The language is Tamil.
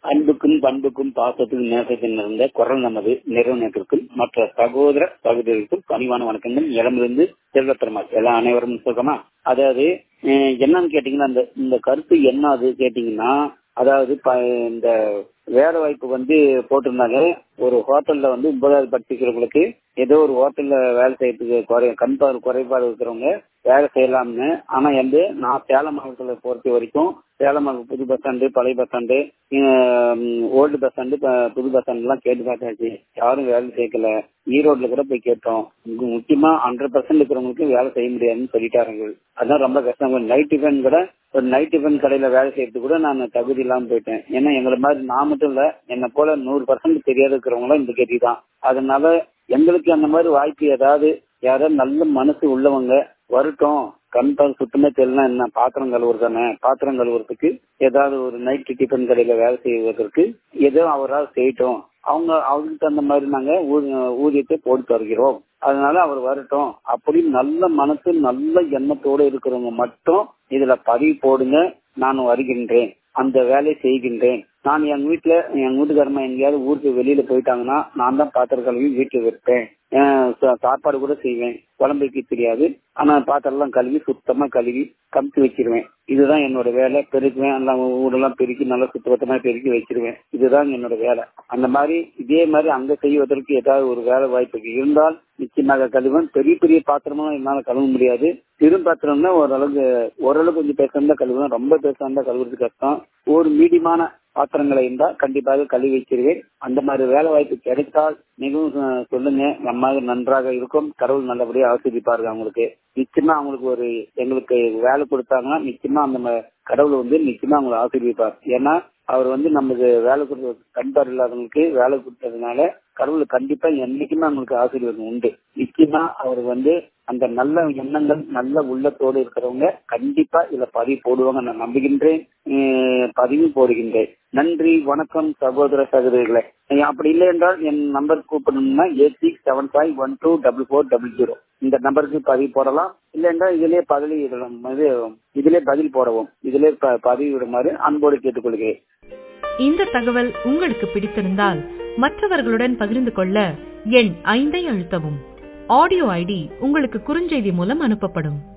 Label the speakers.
Speaker 1: அன்புக்கும் பண்புக்கும் பாசத்துக்கும் நேசத்தில் இருந்த குரல் நமது நிறுவனத்திற்கும் மற்ற சகோதர சகோதரிகளுக்கும் பணிவான வணக்கங்கள் இடமிருந்து செல்வத்தரமாச்சு எல்லாம் அனைவரும் சுகமா அதாவது அஹ், என்னன்னு கேட்டீங்கன்னா இந்த இந்த கருத்து என்ன அது கேட்டீங்கன்னா அதாவது ப- இந்த வேலை வாய்ப்பு வந்து போட்டிருந்தாங்க ஒரு ஹோட்டல்ல வந்து ஒன்பதாவது படிச்சிருக்கிறவங்களுக்கு ஏதோ ஒரு ஹோட்டல்ல வேலை செய்யறதுக்கு குறை கண் பார்வை குறைபாடு இருக்கிறவங்க வேலை செய்யலாம்னு ஆனா வந்து நான் சேலம் மாவட்டத்துல பொறுத்த வரைக்கும் சேலம் மாவட்டம் புது பஸ் ஸ்டாண்டு பழைய bus stand old bus stand ப- புது பஸ் ஸ்டாண்ட் எல்லாம் கேட்டு பார்த்தாச்சு யாரும் வேலை சேர்க்கல ஈரோட்ல கூட போய் கேட்டோம் இங்க முக்கியமா ஹண்ட்ரட் பர்சன்ட் இருக்கிறவங்களுக்கு வேலை செய்ய முடியாதுன்னு சொல்லிட்டாருங்க அதான் ரொம்ப கஷ்டம் நைட் டிஃபன் கூட ஒரு நைட் டிஃபன் கடையில வேலை செய்யறதுக்கு கூட நான் தகுதி இல்லாம போயிட்டேன் ஏன்னா எங்களை மாதிரி நான் மட்டும் இல்ல என்னை போல நூறு பர்சன்ட் தெரியாத இருக்கிறவங்களும் இந்த கதி தான் அதனால எங்களுக்கு அந்த மாதிரி வாய்ப்பு ஏதாவது யாராவது நல்ல மனசு உள்ளவங்க வரட்டும் கண் பார்வை சுத்தமே தெரியல என்ன பாத்திரம் கழுவுறது தானே பாத்திரம் கழுவுறதுக்கு ஏதாவது ஒரு நைட் டிஃபன் கடையில வேலை செய்வதற்கு ஏதோ அவரால் செய்யட்டும் அவங்க அவங்களுக்கு தகுந்த மாதிரி நாங்க ஊ- ஊதியத்தை போட்டு தருகிறோம் அதனால அவர் வரட்டும் அப்படி நல்ல மனசு நல்ல எண்ணத்தோட இருக்கிறவங்க மட்டும் இதுல பதிவு போடுங்க நான் வருகின்றேன் அந்த வேலையை செய்கின்றேன் நான் எங்க வீட்டுல எங்க வீட்டுக்காரமா எங்கேயாவது ஊருக்கு வெளியில போயிட்டாங்கன்னா நான் தான் பாத்திரம் கழுவி வீட்டுல வைப்பேன் அஹ் சா- சாப்பாடு கூட செய்வேன் குழம்பு வைக்க தெரியாது ஆனா பாத்திரம் எல்லாம் கழுவி சுத்தமா கழுவி கமுத்தி வச்சிருவேன் இதுதான் என்னோட வேலை பெருக்குவேன் எல்லாம் ஊரெல்லாம் பெருக்கி நல்லா சுத்தபத்தமா பெருக்கி வச்சிருவேன் இதுதான் என்னோட வேலை அந்த மாதிரி இதே மாதிரி அங்க செய்வதற்கு ஏதாவது ஒரு வேலை வாய்ப்பு இருந்தால் நிச்சயமாக கழுவேன் பெரிய பெரிய பாத்திரமும் என்னால கழுவ முடியாது சிறு பாத்திரம்னா ஓரளவுக்கு ஓரளவுக்கு கொஞ்சம் பேசாம கழுவுவேன் ரொம்ப பேசாம கழுவுறது கஷ்டம் ஒரு மீடியமான பாத்திரங்களை இருந்தா கண்டிப்பாக கழுவி வச்சிருவேன் அந்த மாதிரி வேலை வாய்ப்பு கிடைத்தால் மிகவும் அஹ், சொல்லுங்க நம்ம நன்றாக இருக்கும் கடவுள் நல்லபடியா ஆசிரிப்பார்கள் அவங்களுக்கு நிச்சயமா அவங்களுக்கு ஒரு எங்களுக்கு வேலை கொடுத்தாங்கன்னா நிச்சயமா அந்த ம- கடவுள் வந்து நிச்சயமா அவங்களை ஆசீர்விப்பார் ஏன்னா அவர் வந்து நமக்கு வேலை கொடுத்த கண்பார் இல்லாதவங்களுக்கு வேலை கொடுத்ததுனால கடவுள் கண்டிப்பா என்னைக்குமே அவங்களுக்கு ஆசீர்வாதம் உண்டு நிச்சயமா அவர் வந்து அந்த நல்ல எண்ணங்கள் நல்ல உள்ளத்தோடு இருக்கிறவங்க கண்டிப்பா இதுல பதிவு போடுவாங்க நான் நம்புகின்றேன் அஹ் பதிவு போடுகின்றேன் நன்றி வணக்கம் சகோதர சகோதரிகளே அஹ் அப்படி இல்லை என்றால் என் நம்பர் கூப்பிடணும்னா eight six seven five one two double four double zero இந்த நம்பருக்கு பதிவு போடலாம் இல்லை என்றால் இதிலே பதில் இடலாம் இது இதிலே பதில் போடவும் இதிலே ப- பதிவு விடுமாறு அன்போடு கேட்டுக்கொள்கிறேன்
Speaker 2: இந்த தகவல் உங்களுக்கு பிடித்திருந்தால் மற்றவர்களுடன் பகிர்ந்து கொள்ள எண் ஐந்தை அழுத்தவும் ஆடியோ ஐடி உங்களுக்கு குறுஞ்செய்தி மூலம் அனுப்பப்படும்